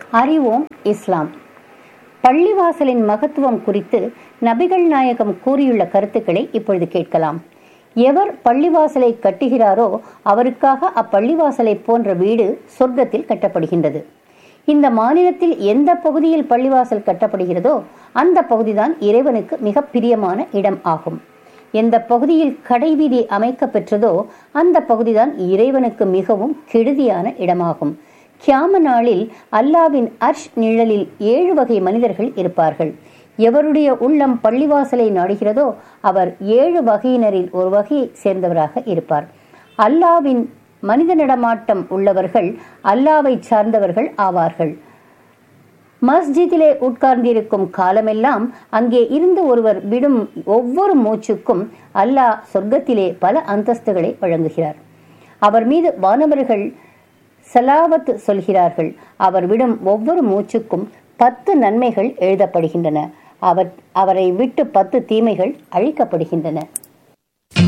அறிவோம் இஸ்லாம் பள்ளிவாசலின் மகத்துவம் குறித்து நபிகள் நாயகம் கூறியுள்ள கருத்துக்களை இப்பொழுது கேட்கலாம் எவர் பள்ளிவாசலை கட்டுகிறாரோ அவருக்காக அப்பள்ளிவாசலை போன்ற வீடு சொர்க்கத்தில் கட்டப்படுகின்றது இந்த மாநிலத்தில் எந்த பகுதியில் பள்ளிவாசல் கட்டப்படுகிறதோ அந்த பகுதிதான் இறைவனுக்கு மிக பிரியமான இடம் ஆகும் எந்த பகுதியில் கடைவீதி அமைக்க பெற்றதோ அந்த பகுதிதான் இறைவனுக்கு மிகவும் கெடுதியான இடமாகும் கியாம நாளில் அல்லாவின் அர்ஷ் நிழலில் ஏழு வகை மனிதர்கள் இருப்பார்கள் எவருடைய உள்ளம் பள்ளிவாசலை நாடுகிறதோ அவர் ஏழு வகையினரில் ஒரு வகையை சேர்ந்தவராக இருப்பார் அல்லாவின் மனித நடமாட்டம் உள்ளவர்கள் அல்லாவை சார்ந்தவர்கள் ஆவார்கள் மஸ்ஜிதிலே உட்கார்ந்திருக்கும் காலமெல்லாம் அங்கே இருந்து ஒருவர் விடும் ஒவ்வொரு மூச்சுக்கும் அல்லாஹ் சொர்க்கத்திலே பல அந்தஸ்துகளை வழங்குகிறார் அவர் மீது வானவர்கள் சலாவத் சொல்கிறார்கள் அவர் விடும் ஒவ்வொரு மூச்சுக்கும் பத்து நன்மைகள் எழுதப்படுகின்றன அவர் அவரை விட்டு பத்து தீமைகள் அழிக்கப்படுகின்றன